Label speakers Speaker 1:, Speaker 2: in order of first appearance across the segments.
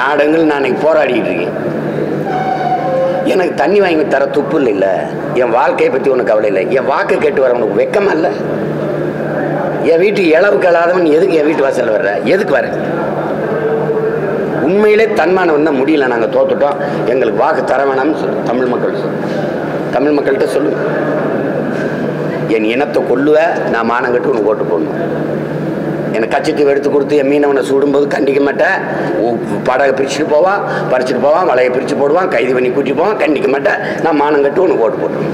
Speaker 1: நாடங்கள் நான் இன்னைக்கு போராடிட்டு இருக்கேன் எனக்கு தண்ணி வாங்கி தர துப்பு இல்லை என் வாழ்க்கையை பற்றி உனக்கு கவலை இல்லை என் வாக்கு கேட்டு வர உனக்கு வெக்கமா இல்லை என் வீட்டுக்கு இளவுக்கு இல்லாதவன் எதுக்கு என் வீட்டு வாசல்ல வர்ற எதுக்கு வர உண்மையிலே தன்மானம் தான் முடியல நாங்கள் தோத்துட்டோம் எங்களுக்கு வாக்கு தர வேணாம்னு சொல்லு தமிழ் மக்கள் சொல்லு தமிழ் மக்கள்கிட்ட சொல்லு என் இனத்தை கொல்லுவ நான் மானம் கட்டு உனக்கு ஓட்டு போடணும் எனக்கு கச்சத்தீவு எடுத்து கொடுத்து என் மீனவனை சுடும்போது கண்டிக்க மாட்டேன் உ- படகை பிரிச்சுட்டு போவான் பறிச்சுட்டு போவான் வலையை பிரித்து போடுவான் கைது பண்ணி கூட்டிட்டு போவான் கண்டிக்க மாட்டேன் நான் மானம் கட்டு உனக்கு ஓட்டு போட்டுருவேன்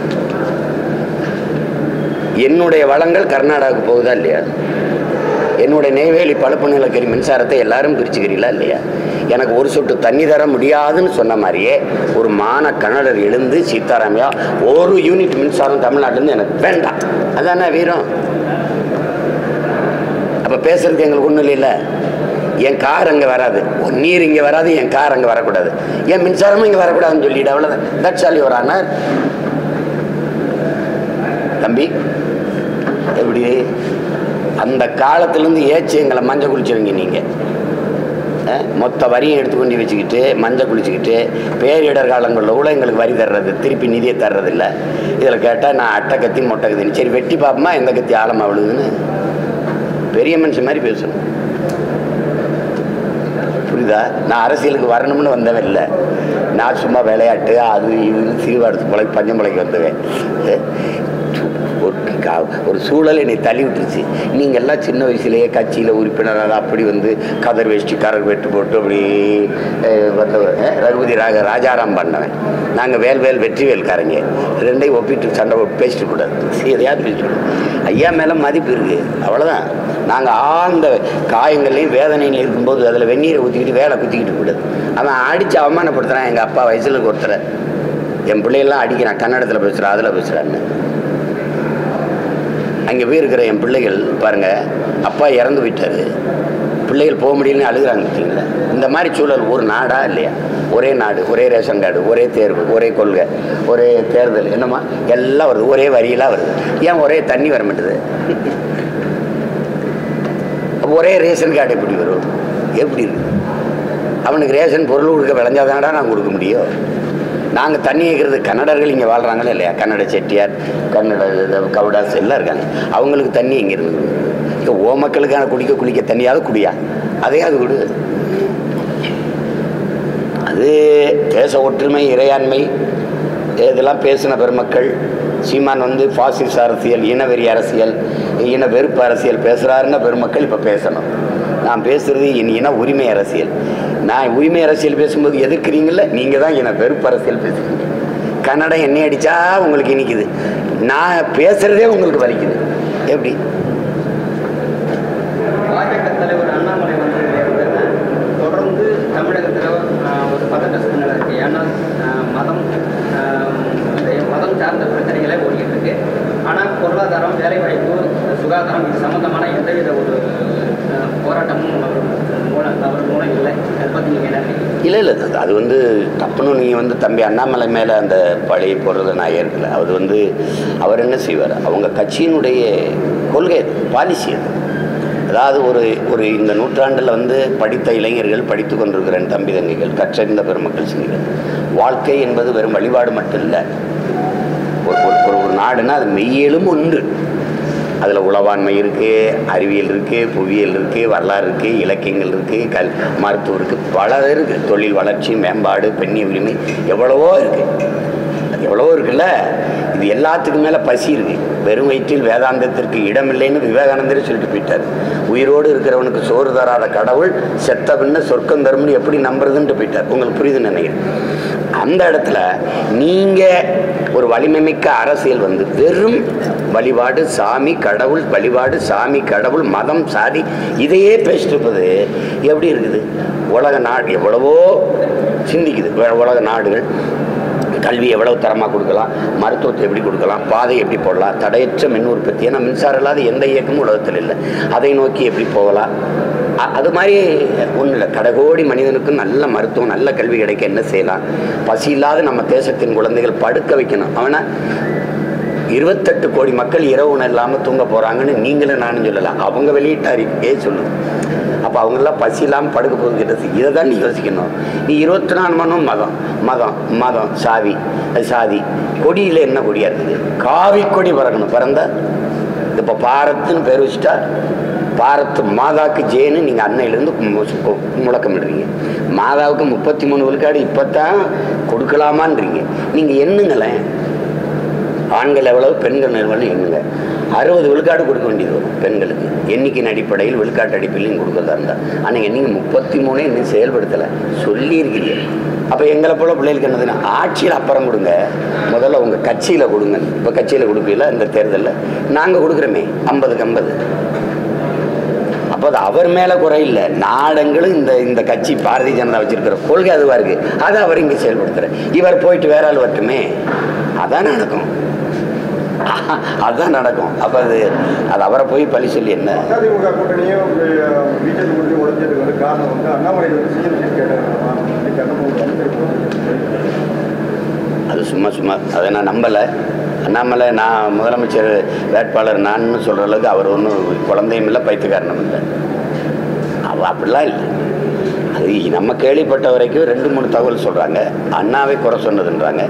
Speaker 1: என்னுடைய வளங்கள் கர்நாடகாவுக்கு போகுதா இல்லையா என்னுடைய நெய்வேலி பழுப்பு நிலக்கரி மின்சாரத்தை எல்லாரும் பிரிச்சுக்கிறீங்களா இல்லையா எனக்கு ஒரு சொட்டு தண்ணி தர முடியாதுன்னு சொன்ன மாதிரியே ஒரு மான கன்னடர் எழுந்து சீதாராமையா ஒரு யூனிட் மின்சாரம் தமிழ்நாட்டிலேருந்து எனக்கு வேண்டாம் அதானே வீரம் அப்போ பேசுறதுக்கு எங்களுக்கு ஒன்றும் இல்லைல்ல என் கார் அங்கே வராது உன் நீர் இங்கே வராது என் கார் அங்கே வரக்கூடாது என் மின்சாரமும் இங்கே வரக்கூடாதுன்னு சொல்லிட்டு அவ்வளோதான் தட்ஸ் ஆல் யுவர் ஆனர் தம்பி எப்படி அந்த காலத்துலேருந்து ஏச்சு எங்களை மஞ்சள் குளிச்சவங்க நீங்கள் மொத்த வரியும் எடுத்துக்கொண்டு வச்சுக்கிட்டு மஞ்சள் குளிச்சுக்கிட்டு பேரிடர் காலங்களில் கூட எங்களுக்கு வரி தர்றது திருப்பி நிதியை தர்றதில்ல இதில் கேட்டால் நான் அட்டை கத்தி மொட்டை கத்தின்னு சரி வெட்டி பார்ப்போமா எந்த கத்தி ஆழமா விழுதுன்னு பெரிய மனுஷன் மாதிரி பேசணும் புரியுதா நான் அரசியலுக்கு வரணும்னு வந்தவன் இல்லை நான் சும்மா விளையாட்டு அது இதுன்னு சிறுவாடுத்து பிழை பஞ்சம் பிழைக்க வந்தவன் ஒரு கா- ஒரு சூழல் என்னை தள்ளி விட்டுருச்சு நீங்கள் எல்லாம் சின்ன வயசுலேயே கட்சியில் உறுப்பினராக அப்படி வந்து கதர் வேஷ்டி கரர் வெட்டு போட்டு அப்படி அஹ், வந்தவர் அஹ், ரகுபதி ராக ராஜாராம் பண்ணவன் நாங்கள் வேல்வேல் வெற்றிவேல்காரங்க ரெண்டையும் ஒப்பிட்டு சண்டை போட்டு பேசிட்டு கூடாது எதையாவது பேசிட்டு கூடாது. ஐயா மேலே மதிப்பு இருக்குது அவ்வளோதான் நாங்கள் ஆழ்ந்த காயங்கள்லையும் வேதனையில் இருக்கும்போது அதில் வெந்நீரை ஊற்றிக்கிட்டு வேலை குத்திக்கிட்டு கூடாது அவன் அடித்து அவமானப்படுத்துகிறான் எங்கள் அப்பா வயசில் ஒருத்தரை என் பிள்ளையெல்லாம் அடிக்கிறான் கன்னடத்தில் பேசுகிறான் அதில் பேசுகிறான்னு அங்கே போய் இருக்கிற என் பிள்ளைகள் பாருங்க அப்பா இறந்து போயிட்டாரு பிள்ளைகள் போக முடியலன்னு அழுகுறாங்க பார்த்தீங்களா இந்த மாதிரி சூழல் ஒரு நாடா இல்லையா ஒரே நாடு ஒரே ரேஷன் கார்டு ஒரே தேர்வு ஒரே கொள்கை ஒரே தேர்தல் என்னம்மா எல்லாம் வருது ஒரே வரியெல்லாம் வருது ஏன் ஒரே தண்ணி வர மாட்டுது அப்ப ஒரே ரேஷன் கார்டு எப்படி வரும் எப்படி இருக்கு அவனுக்கு ரேஷன் பொருள் கொடுக்க விளைஞ்சாதானடா நான் கொடுக்க முடியும் நாங்கள் தண்ணி கேட்குறது கன்னடர்கள் இங்கே வாழ்கிறாங்களே இல்லையா கன்னட செட்டியார் கன்னட இது, கவுடாஸ் எல்லாம் இருக்காங்க அவங்களுக்கு தண்ணி இங்கே இருந்து இப்போ ஓ மக்களுக்கான குடிக்க குளிக்க தண்ணியாவது குடியா அதையாவது கொடு அது தேச ஒற்றுமை இறையாண்மை இதெல்லாம் பேசின பெருமக்கள் சீமான் வந்து பாசிச அரசியல் இனவெறி அரசியல் இன வெறுப்பு அரசியல் பேசுகிறாருன்னா பெருமக்கள் இப்போ பேசணும் நான் பேசுறது என் இன உரிமை அரசியல் நான் உரிமை அரசியல் பேசும்போது எதிர்க்கிறீங்கள நீங்கள் தான் இன வெறுப்பு அரசியல் பேசுறீங்க கன்னடம் என்னை அடித்தா உங்களுக்கு இனிக்குது நான் பேசுகிறதே உங்களுக்கு வலிக்குது எப்படி
Speaker 2: பாஜக தலைவர் அண்ணாமலை வந்து தொடர்ந்து தமிழகத்தில் ஒரு பதட்ட சூழ்நிலை இருக்கு ஏன்னா ஆஹ், மதம் ஆஹ், இந்த மதம் சார்ந்த பிரச்சனைகளே ஓடிக்கிட்டு இருக்கு ஆனால் பொருளாதாரம் வேலைவாய்ப்பு சுகாதாரம் இது சம்பந்தமான எந்தவித ஒரு ஆஹ், போராட்டமும் அவர் மூலம் அவர் மூலம் இல்லை அதை பற்றி நீங்கள் என்ன நினைக்கிறீங்க?
Speaker 1: இல்லை இல்லை அது- அது வந்து தப்புன்னு நீங்கள் வந்து தம்பி அண்ணாமலை மேலே அந்த பழைய போடுறத நான் ஏற்கல அது வந்து அவர் என்ன செய்வார் அவங்க கட்சியினுடைய கொள்கை அது பாலிசி அது அதாவது ஒரு ஒரு இந்த நூற்றாண்டில் வந்து படித்த இளைஞர்கள் படித்து கொண்டிருக்கிற என் தம்பி தங்கைகள் கற்றறிந்த பெருமக்கள் சிந்திகள் வாழ்க்கை என்பது வெறும் வழிபாடு மட்டும் இல்லை ஒரு ஒரு ஒரு ஒரு நாடுனா அது மெய்யியலும் ஒன்று அதில் உளவாண்மை இருக்குது அறிவியல் இருக்குது புவியியல் இருக்குது வரலாறு இருக்குது இலக்கியங்கள் இருக்குது கல் மருத்துவம் இருக்குது பல இருக்குது தொழில் வளர்ச்சி மேம்பாடு பெண்ணிய உரிமை எவ்வளவோ இருக்குது அது எவ்வளவோ இருக்குல்ல இது எல்லாத்துக்கும் மேலே பசி இருக்குது வெறும் வயிற்றில் வேதாந்தத்திற்கு இடமில்லைன்னு விவேகானந்தரே சொல்லிட்டு போயிட்டார் உயிரோடு இருக்கிறவனுக்கு சோறு தராத கடவுள் செத்த பின்ன சொர்க்கம் தரும்னு எப்படி நம்புறதுன்ட்டு போயிட்டார் உங்களுக்கு புரியுதுன்னு நினைக்கிறேன் அந்த இடத்துல நீங்கள் ஒரு வலிமைமிக்க அரசியல் வந்து வெறும் வழிபாடு சாமி கடவுள் வழிபாடு சாமி கடவுள் மதம் சாதி இதையே பேசிட்டு இருப்பது எப்படி இருக்குது உலக நாடு எவ்வளவோ சிந்திக்குது வே- உலக நாடுகள் கல்வி எவ்வளவு தரமாக கொடுக்கலாம் மருத்துவத்தை எப்படி கொடுக்கலாம் பாதை எப்படி போடலாம் தடையற்ற மின் உற்பத்தி ஏன்னா மின்சாரம் இல்லாத எந்த இயக்கமும் உலகத்தில் இல்லை அதை நோக்கி எப்படி போகலாம் அ- அது மாதிரி ஒன்றும் இல்லை கடைகோடி மனிதனுக்கும் நல்ல மருத்துவம் நல்ல கல்வி கிடைக்க என்ன செய்யலாம் பசி இல்லாத நம்ம தேசத்தின் குழந்தைகள் படுக்க வைக்கணும் அவனை இருபத்தெட்டு கோடி மக்கள் இரவு உணவு இல்லாமல் தூங்க போகிறாங்கன்னு நீங்களும் நானும் சொல்லலாம் அவங்க வெளியிட்ட அறிக்கையே சொல்லுது அப்போ அப்போ அவங்களாம் பசி இல்லாமல் படுக்க போகுது கிட்டது இதை தான் நீ யோசிக்கணும் நீ இருபத்தி நாலு மணி மதம் மதம் மதம் சாவி அது சாதி கொடியில் என்ன கொடியாக இருக்குது காவி கொடி பறக்கணும் பறந்தா இப்போ பாரத்துன்னு பேர் வச்சுட்டா பாரத் மாதாக்கு ஜேன்னு நீங்கள் அன்னையிலேருந்து முழக்கமிடுறீங்க மாதாவுக்கு முப்பத்தி மூணு விழுக்காடு இப்போ தான் கொடுக்கலாமான்றீங்க நீங்கள் எண்ணுங்களேன் ஆண்கள் எவ்வளவு பெண்கள் எவ்வளவு எண்ணுங்க அறுபது விழுக்காடு கொடுக்க வேண்டியது வரும் பெண்களுக்கு எண்ணிக்கையின் அடிப்படையில் விழுக்காட்டு அடிப்படையிலும் கொடுக்கறதா இருந்தால் ஆனால் நீங்கள் முப்பத்தி மூணே இன்னும் செயல்படுத்தலை சொல்லியிருக்கீங்க அப்போ எங்களை போல பிள்ளைகளுக்கு என்னதுன்னா ஆட்சியில் அப்புறம் கொடுங்க முதல்ல உங்கள் கட்சியில் கொடுங்க இப்போ கட்சியில் கொடுக்கல இந்த தேர்தலில் நாங்கள் கொடுக்குறோமே ஐம்பதுக்கு ஐம்பது அப்போ அது அவர் மேலே குறை இல்லை நாடங்களும் இந்த இந்த கட்சி பாரதிய ஜனதா வச்சிருக்கிற கொள்கை அதுவாக இருக்குது அதை அவர் இங்கே செயல்படுத்துகிற இவர் போயிட்டு வேற ஆள் வரட்டுமே அதான் நடக்கும் அதுதான் நடக்கும் அப்போ அது அது அவரை போய் பழி சொல்லி என்ன
Speaker 3: அதிமுக கூட்டணியும் பிஜேபி கூட்டணி உடஞ்சதுக்கு வந்து காரணம் வந்து அண்ணாமலை வந்து சிஎம் சீட் கேட்டாங்க இன்னைக்கு அண்ணாமலை வந்து
Speaker 1: அது சும்மா சும்மா அதை நான் நம்பலை அண்ணாமலை நான் முதலமைச்சர் வேட்பாளர் நான்னு சொல்கிற அளவுக்கு அவர் ஒன்றும் குழந்தையும் இல்லை பைத்தியக்காரனும் இல்லை அவ அப்படிலாம் இல்லை அது நம்ம கேள்விப்பட்ட வரைக்கும் ரெண்டு மூணு தகவல் சொல்கிறாங்க அண்ணாவை குறை சொன்னதுன்றாங்க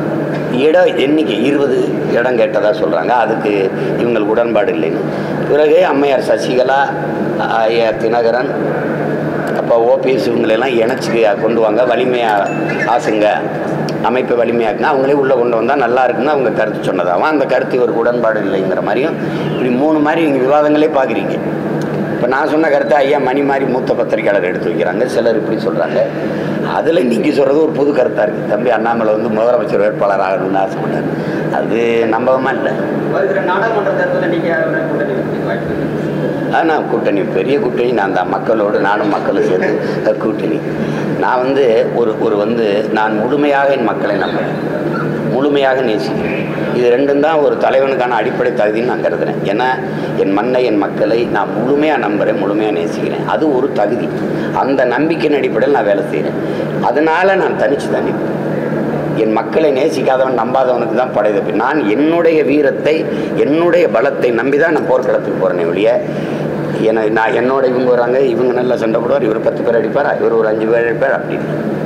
Speaker 1: இடம் எண்ணிக்கை இருபது இடம் கேட்டதாக சொல்கிறாங்க அதுக்கு இவங்களுக்கு உடன்பாடு இல்லைன்னு பிறகு அம்மையார் சசிகலா ஐயா தினகரன் அப்போ ஓபிஎஸ் இவங்களெல்லாம் இணைச்சி கொண்டு வாங்க வலிமையாக ஆசுங்க அமைப்பை வலிமையாக்குனா அவங்களே உள்ளே கொண்டு வந்தால் நல்லா இருக்குன்னு அவங்க கருத்து சொன்னதாகவும் அந்த கருத்து இவருக்கு உடன்பாடு இல்லைங்கிற மாதிரியும் இப்படி மூணு மாதிரி இங்கே விவாதங்களே பார்க்குறீங்க இப்போ நான் சொன்ன கருத்தை ஐயா மணி மாதிரி மூத்த பத்திரிக்கையாளர் எடுத்து வைக்கிறாங்க சிலர் இப்படி சொல்கிறாங்க அதில் நீங்கள் சொல்கிறது ஒரு புது கருத்தாக இருக்குது தம்பி அண்ணாமலை வந்து முதலமைச்சர் வேட்பாளர் ஆகணும்னு ஆசைப்பட்டார் அது நம்பகமாக இல்லை
Speaker 2: வருகிற நாடாளுமன்ற தேர்தலில் நீங்கள் யாரோட கூட்டணி வைக்க வாய்ப்பு இருக்கு?
Speaker 1: ஆனால் கூட்டணி பெரிய கூட்டணி நான் தான் மக்களோடு நானும் மக்களும் சேர்ந்து கூட்டணி நான் வந்து ஒரு ஒரு வந்து நான் முழுமையாக என் மக்களை நம்புறேன் முழுமையாக நேசிக்கிறேன் இது ரெண்டும் தான் ஒரு தலைவனுக்கான அடிப்படை தகுதின்னு நான் கருதுறேன் ஏன்னா என் மண்ணை என் மக்களை நான் முழுமையாக நம்புகிறேன் முழுமையாக நேசிக்கிறேன் அது ஒரு தகுதி அந்த நம்பிக்கையின் அடிப்படையில் நான் வேலை செய்கிறேன் அதனால் நான் தனிச்சு தான் நிற்பேன் என் மக்களை நேசிக்காதவன் நம்பாதவனுக்கு தான் படை தப்பி நான் என்னுடைய வீரத்தை என்னுடைய பலத்தை நம்பி தான் நான் போர்க்களத்துக்கு போகிறேனே ஒழிய என நான் என்னோட இவங்க வராங்க இவங்க நல்லா சண்டை போடுவார் இவர் பத்து பேர் அடிப்பார் இவர் ஒரு அஞ்சு பேர் அடிப்பார் அப்படின்னு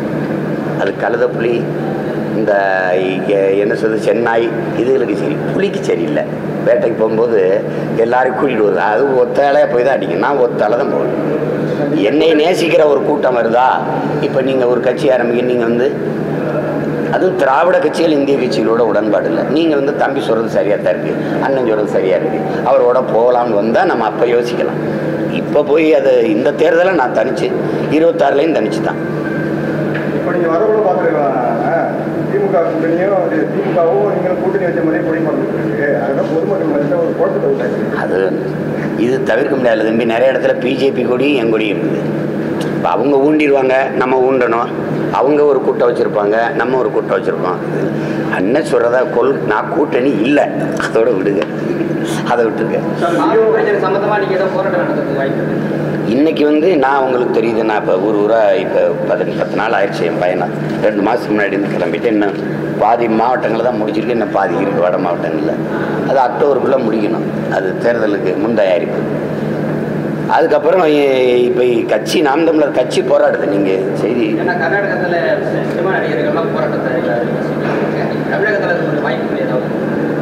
Speaker 1: அது கழுத புலி இந்த இங்க என்ன சொல்றது சென்னாய் இதுகளுக்கு சரி புலிக்கு சரியில்லை வேட்டைக்கு போகும்போது எல்லாரும் கூட்டிகிட்டு வருது அது ஒத்தாலையாக போய் தான் அடிக்கும் நான் ஒத்தால தான் போவேன் என்னை நேசிக்கிற ஒரு கூட்டம் வருதா இப்போ நீங்கள் ஒரு கட்சி ஆரம்பிக்க நீங்கள் வந்து அதுவும் திராவிட கட்சிகள் இந்திய கட்சிகளோட உடன்பாடு இல்லை நீங்கள் வந்து தம்பி சொல்கிறது சரியாக தான் இருக்குது அண்ணன் சொல்கிறது சரியாக இருக்குது அவரோட போகலாம்னு வந்தால் நம்ம அப்போ யோசிக்கலாம் இப்போ போய் அது இந்த தேர்தலை நான் தனிச்சு இருபத்தாறுலேயும் தனிச்சு தான்
Speaker 3: இப்போ நீங்கள் வரவுல பார்த்துருக்கலாம் திமுக கூட்டணியும் இது திமுகவும் நீங்களும் கூட்டணி வச்ச மாதிரியே கொடி இருக்கு அதெல்லாம் பொதுமக்கள் மத்தியில் ஒரு குழப்பத்தை உண்டாச்சு
Speaker 1: அது இது தவிர்க்க முடியாது தம்பி நிறைய இடத்துல பிஜேபி கொடி என் கொடி இருக்குது இப்போ அவங்க ஊண்டிடுவாங்க நம்ம ஊண்டணும் அவங்க ஒரு கூட்டம் வச்சுருப்பாங்க நம்ம ஒரு கூட்டம் வச்சுருப்போம் அண்ணன் சொல்கிறதா கொள் நான் கூட்டணி இல்லை அதோட விடுங்க அதை விட்டுருங்க
Speaker 2: ஆளும் பிரச்சனை சம்பந்தமா நீங்க ஏதோ போராட்டம் நடத்துறதுக்கு வாய்ப்பு இருக்கு
Speaker 1: இன்னைக்கு வந்து நான் உங்களுக்கு தெரியுது நான் இப்போ ஊர் ஊராக இப்போ பதினஞ்சு பத்து நாள் ஆயிடுச்சு என் பையனை ரெண்டு மாதத்துக்கு முன்னாடி இருந்து கிளம்பிட்டு இன்னும் பாதி மாவட்டங்களில் தான் முடிச்சிருக்கு இன்னும் பாதி இருக்குது வட மாவட்டங்களில் அது அக்டோபருக்குள்ளே முடிக்கணும் அது தேர்தலுக்கு முன் தயாரிப்பு அதுக்கப்புறம் இப்போ கட்சி நாம் தமிழர் கட்சி போராடுது நீங்கள் செய்தி
Speaker 2: ஏன்னா கர்நாடகத்துல சினிமா நடிகர்கள்லாம் போராட்டத்தை அறிவிச்சிருக்காங்க. தமிழகத்துல அது கொஞ்சம் வாய்ப்பு ஏதாவது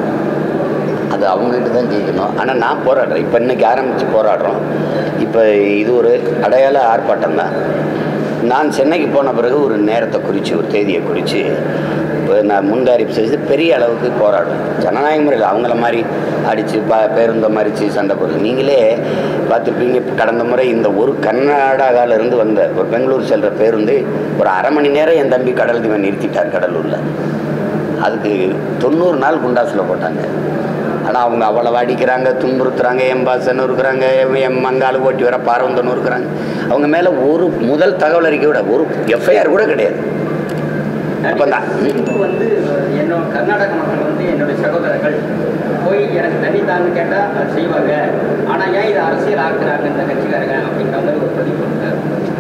Speaker 1: அது அவங்ககிட்ட தான் ஜெயிக்கணும் ஆனால் நான் போராடுறேன் இப்போ இன்னைக்கு ஆரம்பித்து போராடுறோம் இப்போ இது ஒரு அடையாள ஆர்ப்பாட்டம் தான் நான் சென்னைக்கு போன பிறகு ஒரு நேரத்தை குறித்து ஒரு தேதியை குறித்து இப்போ நான் முன்தாரிப்பு செய்து பெரிய அளவுக்கு போராடுவேன் ஜனநாயக முறையில் அவங்கள மாதிரி அடித்து ப பேருந்தை மறித்து சண்டை போடுறது நீங்களே பார்த்துருப்பீங்க கடந்த முறை இந்த ஒரு கர்நாடகாவிலேருந்து வந்த ஒரு பெங்களூர் செல்கிற பேருந்து ஒரு அரை மணி நேரம் என் தம்பி கடல் தீவன் நிறுத்திட்டார் கடலூரில் அதுக்கு தொண்ணூறு நாள் குண்டாசில் போட்டாங்க ஆனால் அவங்க அவ்வளவு அடிக்கிறாங்க துன்புறுத்துறாங்க எம்பாசன்னு இருக்கிறாங்க எம் மங்காளு ஓட்டி வர பார்வந்தன்னு இருக்கிறாங்க அவங்க மேலே ஒரு முதல் தகவல் அறிக்கை விட ஒரு எஃப்ஐஆர் கூட கிடையாது அப்போ தான்
Speaker 2: இப்போ வந்து என்னோட கர்நாடக மக்கள் வந்து என்னுடைய சகோதரர்கள் போய் எனக்கு தண்ணி தான்னு கேட்டால் அது செய்வாங்க ஆனால் ஏன் இதை அரசியல் ஆக்குறாங்க இந்த கட்சிக்காரங்க அப்படிங்கிற மாதிரி ஒரு பதிவு கொடுத்தாரு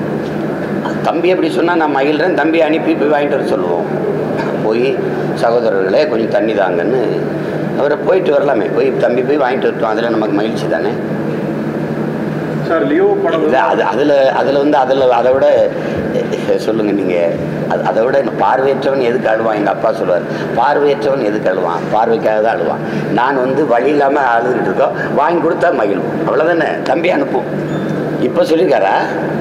Speaker 1: தம்பி எப்படி சொன்னால் நான் மகிழ்றேன் தம்பி அனுப்பி போய் வாங்கிட்டு வர சொல்லுவோம் போய் சகோதரர்களே கொஞ்சம் தண்ணி தாங்கன்னு அவரை போயிட்டு வரலாமே போய் தம்பி போய் வாங்கிட்டு வரட்டும் அதில் நமக்கு மகிழ்ச்சி தானே
Speaker 3: சார் லியோ படம்
Speaker 1: இல்லை அது அதில் அதில் வந்து அதில் அதை விட சொல்லுங்கள் நீங்கள் அது அதை விட இந்த பார்வையற்றவன் எதுக்கு அழுவான் எங்கள் அப்பா சொல்லுவார் பார்வையற்றவன் எதுக்கு அழுவான் பார்வைக்காக தான் அழுவான் நான் வந்து வழி இல்லாமல் அழுதுகிட்டு இருக்கோம் வாங்கி கொடுத்தா மகிழும் அவ்வளோதானே தம்பி அனுப்பும் இப்போ சொல்லியிருக்காரா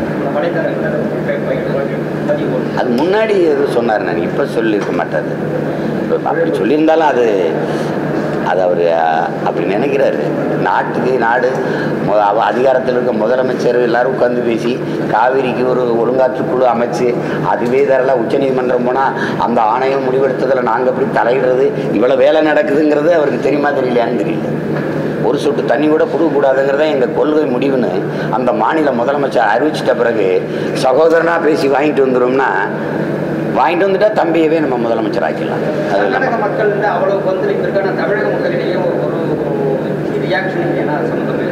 Speaker 1: அது முன்னாடி எதுவும் சொன்னார் நான் இப்போ சொல்லியிருக்க மாட்டார் இப்ப அப்படி சொல்லியிருந்தாலும் அது அது அவர் அப்படி நினைக்கிறாரு நாட்டுக்கு நாடு மொ அவ அதிகாரத்தில் இருக்க முதலமைச்சர் எல்லாரும் உட்காந்து பேசி காவிரிக்கு ஒரு ஒழுங்காற்று குழு அமைச்சு அதுவே தரல உச்சநீதிமன்றம் போனால் அந்த ஆணையம் முடிவெடுத்ததில் நாங்கள் எப்படி தலையிடுறது இவ்வளோ வேலை நடக்குதுங்கிறது அவருக்கு தெரியுமா தெரியலையான்னு தெரியல ஒரு சொட்டு தண்ணி கூட கொடுக்கக்கூடாதுங்கிறத எங்கள் கொள்கை முடிவுன்னு அந்த மாநில முதலமைச்சர் அறிவிச்சிட்ட பிறகு சகோதரனாக பேசி வாங்கிட்டு வந்துடும்னா வாங்கிட்டு வந்துட்டா தம்பியவே நம்ம முதலமைச்சர் ஆக்கிடலாம் அது
Speaker 2: கர்நாடக
Speaker 1: நம்ம
Speaker 2: மக்கள் வந்து அவ்வளவு கொந்தளிப்பு இருக்கு ஆனால் தமிழக மக்களிடையே ஒரு ரியாக்ஷன் ஏன்னா சம்மந்தம்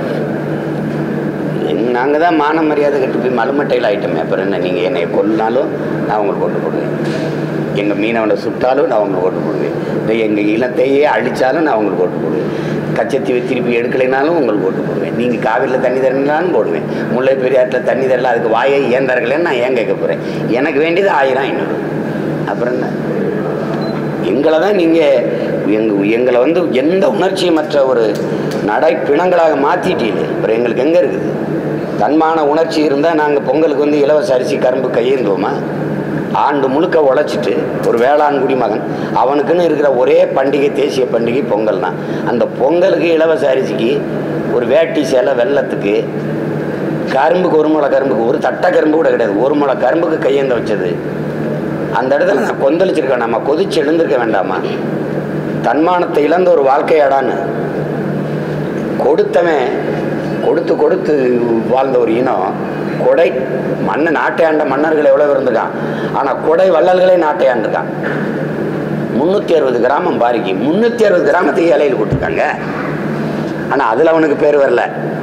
Speaker 1: நாங்கள் தான் மான மரியாதை கட்டு போய் மலுமட்டையில் ஆயிட்டோமே அப்புறம் என்ன நீங்கள் என்னை கொல்லாலும் நான் உங்களுக்கு ஓட்டு போடுவேன் எங்கள் மீனவனை சுட்டாலும் நான் உங்களுக்கு ஓட்டு போடுவேன் இல்லை எங்கள் இனத்தையே அழித்தாலும் நான் உங்களுக்கு ஓட்டு போடுவேன் கச்சத்தீவை திருப்பி எடுக்கலைனாலும் உங்களுக்கு ஓட்டு போடுவேன் நீங்கள் காவிரியில் தண்ணி தரணுனாலும் போடுவேன் முல்லை பெரியாற்றில் தண்ணி தரல அதுக்கு வாயை ஏன் தரக்கலைன்னு நான் ஏன் கேட்க போகிறேன் எனக்கு வேண்டியது ஆயிரம் ஐநூறு அப்புறம் என்ன எங்களை தான் நீங்கள் எங்க எங்களை வந்து எந்த உணர்ச்சியமற்ற ஒரு நடை பிணங்களாக மாற்றிட்டீங்க அப்புறம் எங்களுக்கு எங்கே இருக்குது தன்மான உணர்ச்சி இருந்தால் நாங்கள் பொங்கலுக்கு வந்து இலவச அரிசி கரும்பு கையேந்துவோமா ஆண்டு முழுக்க உழைச்சிட்டு ஒரு வேளாண் குடிமகன் அவனுக்குன்னு இருக்கிற ஒரே பண்டிகை தேசிய பண்டிகை பொங்கல் தான் அந்த பொங்கலுக்கு இலவச அரிசிக்கு ஒரு வேட்டி சேலை வெள்ளத்துக்கு கரும்புக்கு ஒரு முளை கரும்புக்கு ஒரு தட்டை கரும்பு கூட கிடையாது ஒரு முளை கரும்புக்கு கையேந்த வச்சது அந்த இடத்துல நான் கொந்தளிச்சிருக்கேன் நம்ம கொதிச்சு எழுந்திருக்க வேண்டாமா தன்மானத்தை இழந்த ஒரு வாழ்க்கையாடான்னு கொடுத்தவன் கொடுத்து கொடுத்து வாழ்ந்த ஒரு இனம் கொடை மண்ணை நாட்டை ஆண்ட மன்னர்கள் எவ்வளோ இருந்திருக்கான் ஆனால் கொடை வள்ளல்களே நாட்டை ஆண்டிருக்கான் முந்நூற்றி அறுபது கிராமம் பாரிக்கு முந்நூற்றி அறுபது கிராமத்துக்கு இலையில் கொடுத்துருக்காங்க ஆனால் அதில் அவனுக்கு பேர் வரல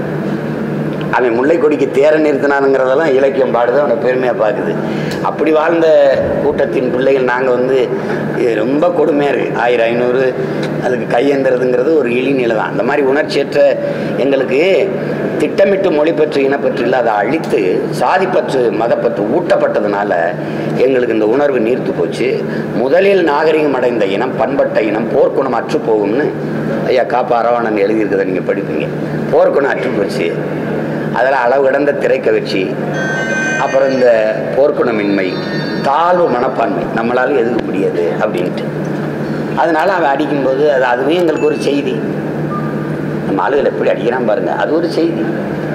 Speaker 1: அவன் முல்லை கொடிக்கு தேர நிறுத்தினானுங்கிறதெல்லாம் இலக்கியம் பாடுது அவனை பெருமையாக பார்க்குது அப்படி வாழ்ந்த கூட்டத்தின் பிள்ளைகள் நாங்கள் வந்து இது ரொம்ப கொடுமையாக இருக்குது ஆயிரம் ஐநூறு அதுக்கு கையேந்துறதுங்கிறது ஒரு இழிநிலை தான் அந்த மாதிரி உணர்ச்சியற்ற எங்களுக்கு திட்டமிட்டு மொழிப்பற்று இனப்பற்று இல்லாத அழித்து சாதிப்பற்று மதப்பற்று ஊட்டப்பட்டதுனால எங்களுக்கு இந்த உணர்வு நீர்த்து போச்சு முதலில் நாகரிகம் அடைந்த இனம் பண்பட்ட இனம் போர்க்குணம் அற்று போகும்னு ஐயா காப்பா அரவாணன் எழுதியிருக்கிறத நீங்கள் படிப்பீங்க போர்க்குணம் அற்று போச்சு அதில் அளவு கடந்த திரைக்கவர்ச்சி அப்புறம் இந்த போர்க்குணமின்மை தாழ்வு மனப்பான்மை நம்மளால எதுக்க முடியாது அப்படின்ட்டு அதனால அவன் அடிக்கும்போது அது அதுவே எங்களுக்கு ஒரு செய்தி நம்ம ஆளுகள் எப்படி அடிக்கிறான் பாருங்க அது ஒரு செய்தி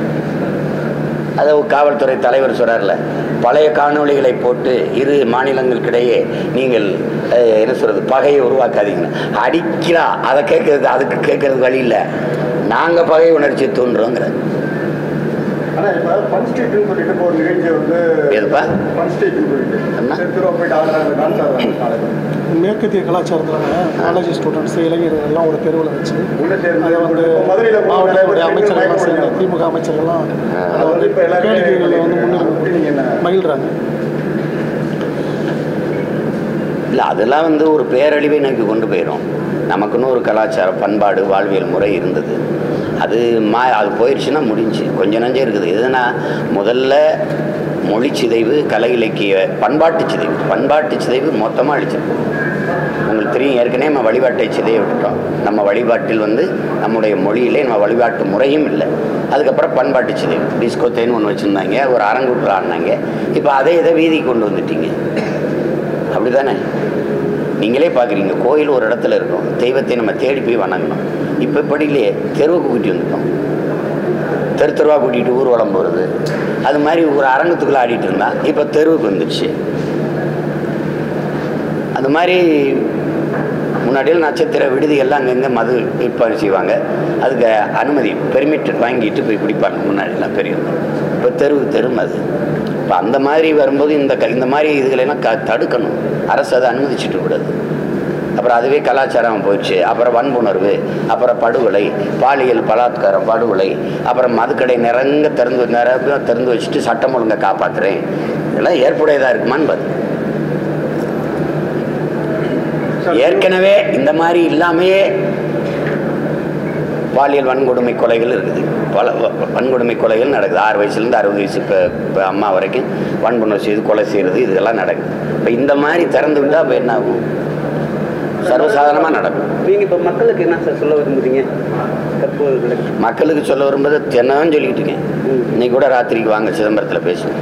Speaker 1: அதை ஒரு காவல்துறை தலைவர் சொல்கிறார்ல பழைய காணொளிகளை போட்டு இரு மாநிலங்களுக்கிடையே நீங்கள் அஹ், என்ன சொல்கிறது பகையை உருவாக்காதீங்க அடிக்கிறா அதை கேட்கறது அதுக்கு கேட்கறது வழி இல்லை நாங்கள் பகை உணர்ச்சி தூண்டுறோங்கிற
Speaker 3: ஆனா இப்ப ஃபன் ஸ்ட்ரீட்னு சொல்லிட்டு இப்போ ஒரு நிகழ்ச்சி வந்து
Speaker 1: எதுப்பா?
Speaker 3: ஃபன் ஸ்ட்ரீட்னு சொல்லிட்டு
Speaker 1: என்ன?
Speaker 3: திருவா போயிட்டு ஆடுறாங்க டான்ஸ் ஆடுறாங்க காலையில்
Speaker 4: மேற்கத்திய கலாச்சாரத்தில் காலேஜ் ஸ்டூடெண்ட்ஸ் இளைஞர்கள் எல்லாம் ஒரு தெருவில் வச்சு
Speaker 3: உள்ள சேர்ந்து
Speaker 4: அதை வந்து
Speaker 3: இப்போ மதுரையில போன நிறைய பேர்
Speaker 4: மாவட்டத்துடைய அமைச்சர்கள்லாம்
Speaker 3: மயக்கம்
Speaker 4: சேர்ந்து
Speaker 3: போடுறாங்க.
Speaker 4: திமுக அமைச்சர்கள்லாம் அதை
Speaker 3: அது
Speaker 4: வந்து
Speaker 3: இப்ப எல்லாருமே
Speaker 4: கேளிக்கைகளில் வந்து
Speaker 3: அப்படி நீங்க என்ன?
Speaker 4: முன்னிலை மகிழ்றாங்க
Speaker 1: இல்லை அதெல்லாம் வந்து ஒரு பேரழிவை நோக்கி கொண்டு போயிடும் நமக்குன்னு ஒரு கலாச்சாரம் பண்பாடு வாழ்வியல் முறை இருந்தது அது மா அது போயிடுச்சுன்னா முடிஞ்சு கொஞ்ச நஞ்சம் இருக்குது எதுனா முதல்ல மொழி சிதைவு கலை இலக்கிய பண்பாட்டு சிதைவு பண்பாட்டு சிதைவு மொத்தமாக அழிச்சிருக்கும் உங்களுக்கு தெரியும் ஏற்கனவே நம்ம வழிபாட்டை சிதைய விட்டுட்டோம் நம்ம வழிபாட்டில் வந்து நம்முடைய மொழியிலே நம்ம வழிபாட்டு முறையும் இல்லை அதுக்கப்புறம் பண்பாட்டு சிதைவு டிஸ்கோ தேன்னு ஒன்று வச்சுருந்தாங்க ஒரு அரங்கூட்டில் ஆடினாங்க இப்போ அதே இதை வீதிக்கு கொண்டு வந்துட்டீங்க அப்படி தானே நீங்களே பார்க்குறீங்க கோயில் ஒரு இடத்துல இருக்கும் தெய்வத்தை நம்ம தேடி போய் வணங்கணும் இப்போ இப்படி இல்லையே தெருவுக்கு கூட்டி வந்துட்டோம் தெரு தெருவாக கூட்டிகிட்டு ஊர்வலம் போகிறது அது மாதிரி ஒரு அரங்கத்துக்குள்ளே ஆடிட்டு இருந்தா இப்போ தெருவுக்கு வந்துடுச்சு அது மாதிரி முன்னாடியில் நட்சத்திர விடுதிகள்லாம் அங்கங்கே மது விற்பனை செய்வாங்க அதுக்கு அனுமதி பெர்மிட் வாங்கிட்டு போய் குடிப்பாங்க முன்னாடிலாம் பெரியவங்க இப்போ தெருவுக்கு தெரு மது இப்போ அந்த மாதிரி வரும்போது இந்த க இந்த மாதிரி இதுகளெல்லாம் க தடுக்கணும் அரசு அதை அனுமதிச்சுட்டு கூடாது அப்புறம் அதுவே கலாச்சாரம் போயிடுச்சு அப்புறம் வன்புணர்வு அப்புறம் படுகொலை பாலியல் பலாத்காரம் படுகொலை அப்புறம் மதுக்கடை நிறங்க திறந்து நிறங்க திறந்து வச்சுட்டு சட்டம் ஒழுங்கை காப்பாற்றுறேன் இதெல்லாம் ஏற்புடையதாக இருக்குமான்னு பார்த்து ஏற்கனவே இந்த மாதிரி இல்லாமையே பாலியல் வன்கொடுமை கொலைகள் இருக்குது பல வ- வ- வன்கொடுமை கொலைகள் நடக்குது ஆறு வயசுலேருந்து அறுபது வயசு இப்போ இப்போ அம்மா வரைக்கும் வன்புணர்வு செய்து கொலை செய்கிறது இதெல்லாம் நடக்குது இப்போ இந்த மாதிரி திறந்து விட்டால் இப்போ என்ன ஆகும் சர்வசாதாரணமாக நடக்கும்
Speaker 5: நீங்க இப்ப மக்களுக்கு என்ன சார் சொல்ல விரும்புறீங்க கற்பவர்களுக்கு
Speaker 1: மக்களுக்கு சொல்ல வரும்போது தினம் சொல்லிக்கிட்டு இருக்கேன் இன்னைக்கு கூட ராத்திரிக்கு வாங்க சிதம்பரத்தில் பேசுவோம்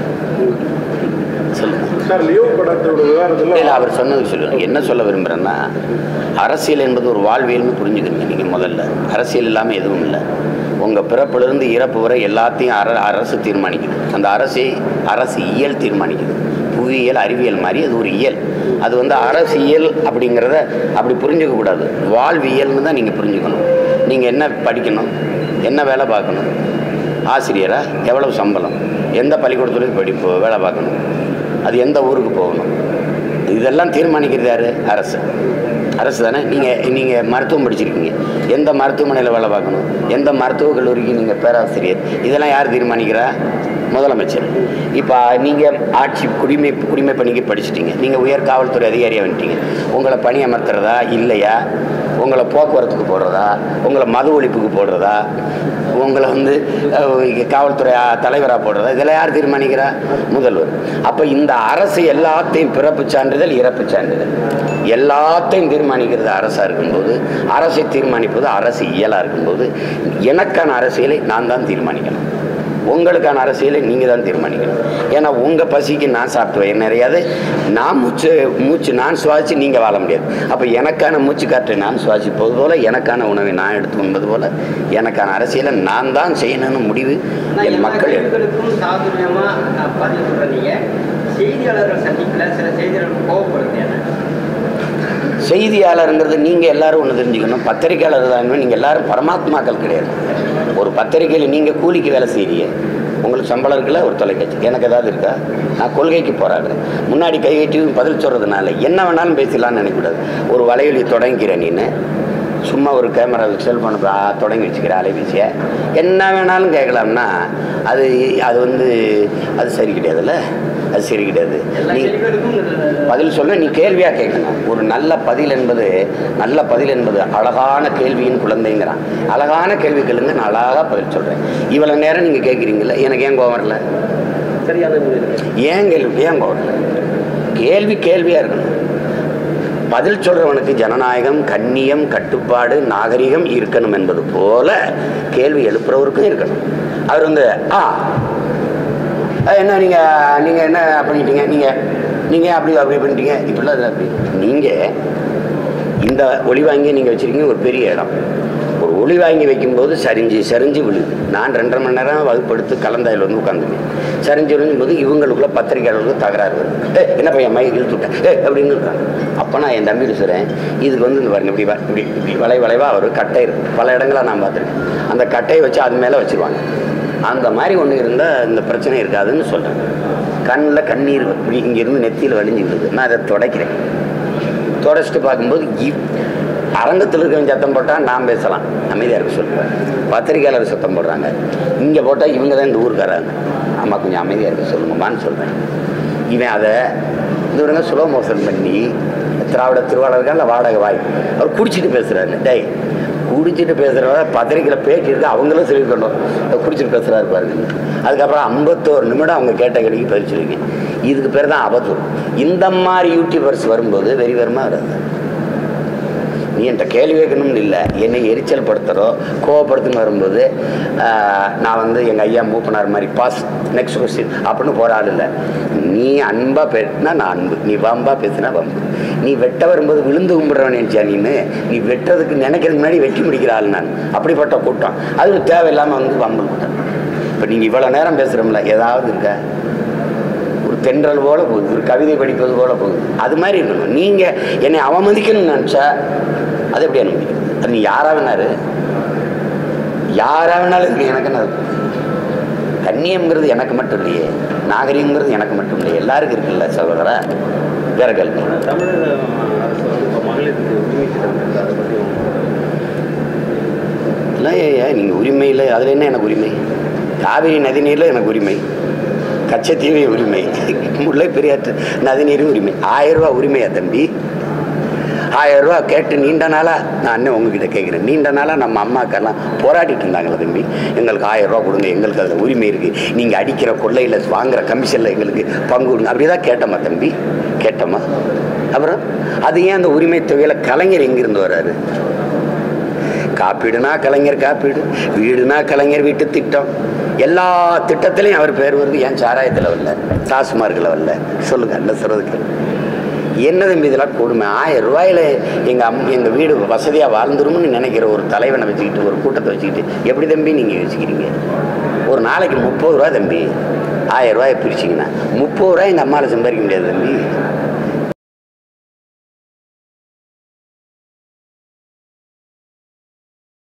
Speaker 1: சொல்லுங்க
Speaker 3: சார் லியோ படத்தோட விவகாரத்தில்
Speaker 1: இல்லை அவர் சொன்னது சொல்லுங்க என்ன சொல்ல விரும்புகிறேன்னா அரசியல் என்பது ஒரு வாழ்வியல்னு புரிஞ்சுக்கிறீங்க நீங்கள் முதல்ல அரசியல் இல்லாமல் எதுவும் இல்லை உங்கள் பிறப்பிலிருந்து இறப்பு வரை எல்லாத்தையும் அர அரசு தீர்மானிக்குது அந்த அரசை அரசு இயல் தீர்மானிக்குது புவியியல் அறிவியல் மாதிரி அது ஒரு இயல் அது வந்து அரசியல் அப்படிங்கிறத அப்படி புரிஞ்சுக்க கூடாது வாழ்வியல்னு தான் நீங்கள் புரிஞ்சுக்கணும் நீங்கள் என்ன படிக்கணும் என்ன வேலை பார்க்கணும் ஆசிரியரா எவ்வளவு சம்பளம் எந்த பள்ளிக்கூடத்துலேயும் படிப்பு வேலை பார்க்கணும் அது எந்த ஊருக்கு போகணும் இதெல்லாம் தீர்மானிக்கிறது யார் அரசு அரசு தானே நீங்கள் நீங்கள் மருத்துவம் படிச்சிருக்கீங்க எந்த மருத்துவமனையில் வேலை பார்க்கணும் எந்த மருத்துவக் கல்லூரிக்கு நீங்கள் பேராசிரியர் இதெல்லாம் யார் தீர்மானிக்கிறா முதலமைச்சர் இப்போ நீங்கள் ஆட்சி குடிமை குடிமை பணிக்கு படிச்சிட்டீங்க நீங்கள் உயர் காவல்துறை அதிகாரியாக வந்துட்டீங்க உங்களை பணி அமர்த்துறதா இல்லையா உங்களை போக்குவரத்துக்கு போடுறதா உங்களை மது ஒழிப்புக்கு போடுறதா உங்களை வந்து அஹ், காவல்துறை தலைவராக போடுறதா இதெல்லாம் யார் தீர்மானிக்கிறா முதல்வர் அப்போ இந்த அரசு எல்லாத்தையும் பிறப்பு சான்றிதழ் இறப்பு சான்றிதழ் எல்லாத்தையும் தீர்மானிக்கிறது அரசாக இருக்கும்போது அரசை தீர்மானிப்பது அரசு இயலாக இருக்கும்போது எனக்கான அரசியலை நான் தான் தீர்மானிக்கணும் உங்களுக்கான அரசியலை நீங்கள் தான் தீர்மானிக்கணும் ஏன்னா உங்கள் பசிக்கு நான் சாப்பிட்டு வயிறு நிறையாது நான் மூச்சு மூச்சு நான் சுவாசித்து நீங்கள் வாழ முடியாது அப்போ எனக்கான மூச்சு காற்றை நான் சுவாசிப்பது போல் எனக்கான உணவை நான் எடுத்து உண்பது போல் எனக்கான அரசியலை நான் தான் செய்யணும்னு முடிவு
Speaker 2: நான்
Speaker 1: என்
Speaker 2: எல்லா
Speaker 1: மக்கள் எடுக்கணும்.
Speaker 2: கேள்விகளுக்கும் சாதுரியமா அஹ், பதில் சொல்றீங்க செய்தியாளர்கள் சந்திக்கல சில செய்தியாளர்கள் கோவப்படுது என்ன
Speaker 1: செய்தியாளருங்கிறது நீங்கள் எல்லாரும் ஒன்று தெரிஞ்சுக்கணும் பத்திரிக்கையாளர் தான் நீங்கள் எல்லாரும் பரமாத்மாக்கள் கிடையாது ஒரு பத்திரிக்கையில் நீங்கள் கூலிக்கு வேலை செய்றீங்க உங்களுக்கு சம்பளம் இருக்குல்ல ஒரு தொலைக்காட்சி எனக்கு ஏதாவது இருக்கா நான் கொள்கைக்கு போராடுறேன் முன்னாடி கை கட்டி பதில் சொல்கிறதுனால என்ன வேணாலும் பேசலாம்னு நினைக்கக்கூடாது ஒரு வலையொலி தொடங்கிக்கிறேன் நீன்னு சும்மா ஒரு கேமரா செல்ஃபோனை தொடங்கி வச்சுக்கிற அலைபேசியை என்ன வேணாலும் கேட்கலாம்னா அது அது வந்து அது சரி கிடையாதுல்ல அது சரி கிடையாது
Speaker 2: எல்லா
Speaker 1: நீ
Speaker 2: கேள்விகளுக்கும் இது-
Speaker 1: பதில் சொல்ல நீ கேள்வியாக கேட்கணும் ஒரு நல்ல பதில் என்பது நல்ல பதில் என்பது அழகான கேள்வியின் குழந்தைங்கிறான் அழகான கேள்வி கேளுங்க நான் அழகாக பதில் சொல்கிறேன் இவ்வளோ நேரம் நீங்கள் கேட்குறீங்களா எனக்கு ஏன் கோவம் வரல
Speaker 5: சரியான முறையில்
Speaker 1: ஏன் கேள்வி ஏன் கோவம் வரல கேள்வி கேள்வியாக இருக்கணும் பதில் சொல்கிறவனுக்கு ஜனநாயகம் கண்ணியம் கட்டுப்பாடு நாகரிகம் இருக்கணும் என்பது போல கேள்வி எழுப்புறவருக்கும் இருக்கணும் அவர் வந்து ஆ அஹ் என்ன நீங்கள் நீங்கள் என்ன பண்ணிட்டீங்க நீங்கள் நீங்கள் அப்படி அப்படி பண்ணிட்டீங்க இப்படிலாம் இல்லை அப்படி நீங்கள் இந்த ஒளி வாங்கி நீங்கள் வச்சுருக்கீங்க ஒரு பெரிய இடம் ஒரு ஒளி வாங்கி வைக்கும்போது சரிஞ்சு சரிஞ்சு விழுது நான் ரெண்டரை மணி நேரம் வகுப்படுத்து கலந்தாயில் வந்து உட்காந்துருக்கேன் சரிஞ்சு விழுந்தும் போது இவங்களுக்குள்ள பத்திரிகையாளர்களுக்கு தகராறு வருது ஏ என்ன பையன் மை இழுத்து விட்டேன் ஏ அப்படின்னு இருக்காங்க அப்போ நான் என் தம்பியில் சொல்கிறேன் இதுக்கு வந்து இந்த பாருங்க இப்படி வ- இப்படி இப்படி வளை வளைவாக ஒரு கட்டை இருக்கு பல இடங்கள நான் பார்த்துருக்கேன் அந்த கட்டையை வச்சு அது மேலே வச்சுருவாங்க அந்த மாதிரி ஒன்று இருந்தால் இந்த பிரச்சனை இருக்காதுன்னு சொல்கிறேன் கண்ணில் கண்ணீர் இப்படி இங்கேருந்து நெத்தியில் வலிஞ்சு விடுது நான் அதை துடைக்கிறேன் தொடச்சிட்டு பார்க்கும்போது இவ் அரங்கத்தில் இருக்கவன் சத்தம் போட்டால் நான் பேசலாம் அமைதியாக இருக்க சொல்லுவேன் பத்திரிக்கையாளர் சத்தம் போடுறாங்க இங்கே போட்டால் இவங்க தான் இந்த ஊருக்காராங்க ஆமாம் கொஞ்சம் அமைதியாக இருக்க சொல்லுங்கம்மான்னு சொல்கிறேன் இவன் அதை இது விடுங்க ஸ்லோ மோஷன் பண்ணி திராவிட திருவாளர்கள் இல்லை வாடகை வாய் அவர் குடிச்சிட்டு பேசுகிறாரு டேய் குடிச்சிட்டு பேசுகிறவங்க பத்திரிக்கையில் பேட்டி இருக்கு அவங்களும் சொல்லிக்கணும் குடிச்சிட்டு பேசுகிறாரு பாருங்க அதுக்கப்புறம் ஐம்பத்தோரு நிமிடம் அவங்க கேட்ட கேள்விக்கு பதில் சொல்லிங்க இதுக்கு பேர் தான் அவதூறு இந்த மாதிரி யூடியூபர்ஸ் வரும்போது வெறி வெறுமாக வராது நீ என்கிட்ட கேள்வி கேட்கணும்னு இல்லை என்னை எரிச்சல் படுத்துகிறோ கோவப்படுத்துன்னு வரும்போது ஆஹ், நான் வந்து எங்கள் ஐயா மூப்பனார் மாதிரி பாஸ் நெக்ஸ்ட் கொஸ்டின் அப்படின்னு போகிற ஆள் இல்லை நீ அன்பாக பேசினா நான் அன்பு நீ வம்பா பேசினா வம்பு நீ வெட்ட வரும்போது விழுந்து கும்பிட்றவன் நினச்சா நீனு நீ வெட்டுறதுக்கு நினைக்கிறதுக்கு முன்னாடி வெட்டி முடிக்கிற ஆள் நான் அப்படிப்பட்ட கூட்டம் அது தேவையில்லாமல் வந்து வம்பு கூட்டம் இப்போ நீங்கள் இவ்வளோ நேரம் பேசுகிறோம்ல ஏதாவது இருக்கா ஒரு தென்றல் போல போகுது ஒரு கவிதை படிப்பது போல போகுது அது மாதிரி இருக்கணும் நீங்கள் என்னை அவமதிக்கணும்னு நினச்சா அது எப்படி அனுமதிக்கும் அது நீ யாரா வேணாரு யாரா வேணாலும் இருக்கு எனக்கு என்ன அது? கண்ணியம்ங்கிறது எனக்கு மட்டும் இல்லையே நாகரிகங்கிறது எனக்கு மட்டும் இல்லையே எல்லாருக்கும் இருக்குல்ல சகோதரா வேற கேள்வி
Speaker 5: தமிழக அரசு வந்து இப்போ மகளிருக்கு உரிமை திட்டம் இருக்கு அதை பற்றி
Speaker 1: இல்லை ஏன் நீங்கள் உரிமையில் அதில் என்ன எனக்கு உரிமை காவிரி நதிநீரில் எனக்கு உரிமை கச்சத்தீவு உரிமை முல்லை பெரியாற்று நதிநீரும் உரிமை ஆயிரம் ரூபா உரிமையா தம்பி ஆயிரம் ரூபா கேட்டு நீண்ட நாளாக நான் அண்ணன் உங்ககிட்ட கேட்குறேன் நீண்ட நாளாக நம்ம அம்மாக்கெல்லாம் போராடிட்டு இருந்தாங்களே தம்பி எங்களுக்கு ஆயிரம் ரூபா கொடுங்க எங்களுக்கு அதில் உரிமை இருக்குது நீங்கள் அடிக்கிற கொள்ளையில் வாங்குற கமிஷனில் எங்களுக்கு பங்கு கொடுங்க அப்படி தான் கேட்டோமா தம்பி கேட்டோமா அப்புறம் அது ஏன் அந்த உரிமை தொகையில் கலைஞர் எங்கிருந்து வராரு காப்பீடுனா கலைஞர் காப்பீடு வீடுனா கலைஞர் வீட்டு திட்டம் எல்லா திட்டத்திலையும் அவர் பேர் வருது ஏன் சாராயத்தில் வரல டாஸ்மார்க்கில் வரல சொல்லுங்க என்ன சொல்கிறதுக்கு என்ன தம்பி இதெல்லாம் கொடுமை ஆயிரம் ரூபாயில எங்கள் அம் எங்கள் வீடு வசதியாக வாழ்ந்துரும்னு நினைக்கிற ஒரு தலைவனை வச்சுக்கிட்டு ஒரு கூட்டத்தை வச்சுக்கிட்டு எப்படி தம்பி நீங்கள் யோசிக்கிறீங்க ஒரு நாளைக்கு முப்பது ரூபா தம்பி ஆயிரம் ரூபாயை பிரிச்சிங்கன்னா முப்பது ரூபாய் எங்கள் அம்மாவில் சம்பாதிக்க முடியாது தம்பி